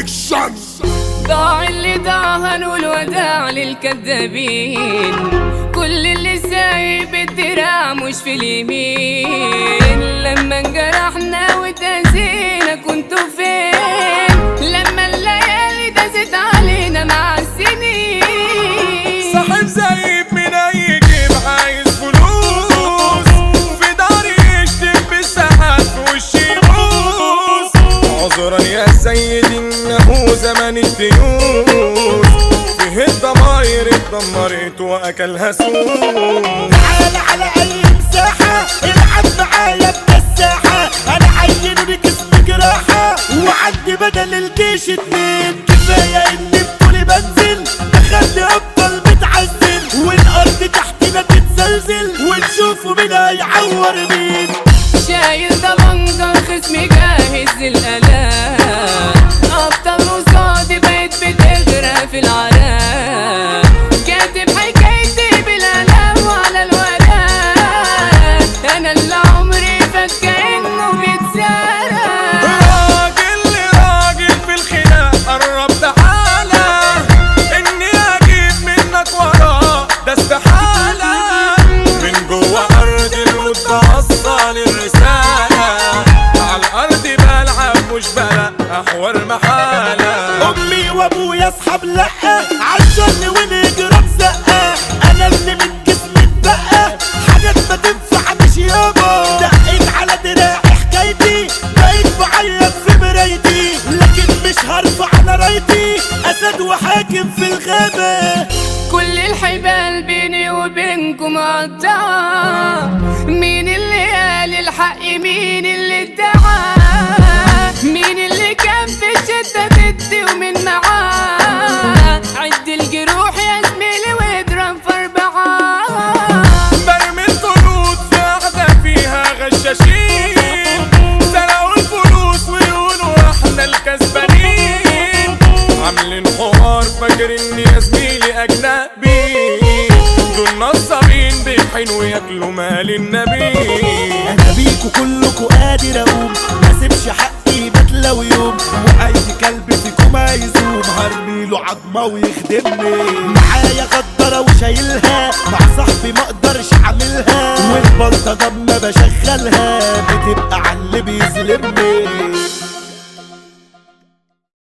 برودكشن ضاع اللي ضاع هنقول وداع للكذابين كل اللي سايب الدراع مش في اليمين لما انجرحنا وتأذينا كنتوا فين لما الليالي دست علينا مع السنين صاحب زيب من اي جيب عايز فلوس في داري يشتم بالساعات في وشي يبوس عذرا يا سيدي انه زمن الديوس فيه الضماير اتدمرت واكلها سوس تعال على اي مساحة العب معايا بمساحة انا عينوني كسب جراحة وعندي بدل الجيش اتنين كفاية اني بطولي بنزل بخلي افضل متعزل والارض تحتنا تتزلزل ونشوفوا مين هيعور مين شايل طبنجة خصمي جاهز للآلام أبطال قصادي بقيت بتغرق في العالم كاتب حكايتي بالآلام وعلى الورق أنا اللي عمري فات كأنه بيتسرق راجل لراجل في الخناق قرب تعالى اني اجيب منك وراه ده استحالة من جوه ارض الموت بوصل الرسالة على الارض بلعب مش بلق احور محالة امي وابويا اصحاب لا عشان ونجرب زقه انا اللي من جسمي اتبقى حاجات ما تنفعنيش يابا دقيت على دراعي حكايتي بقيت بعيط في مرايتي لكن مش هرفع على رايتي اسد وحاكم في الغابه كل الحبال بيني وبينكم قطعة مين اللي قال الحق مين اللي ادعى مين اللي كان في الشدة ضدي ومين معاه عد الجروح يا زميلي واضرب في أربعة برمي الطرود في قعدة فيها غشاشين سرقوا الفلوس ويقولوا احنا الكسبانين عاملين حوار فاكرين يا زميلي اجنبي دول نصابين بيحنوا ياكلوا مال النبي انا بيكو كلكو قادر اقوم ما سيبش حقي بتلو يوم واي كلب فيكم هيزوم هرمي له عظمه ويخدمني معايا غدره وشايلها مع صاحبي ما اقدرش اعملها والبلطه لما بشغلها بتبقى على اللي بيظلمني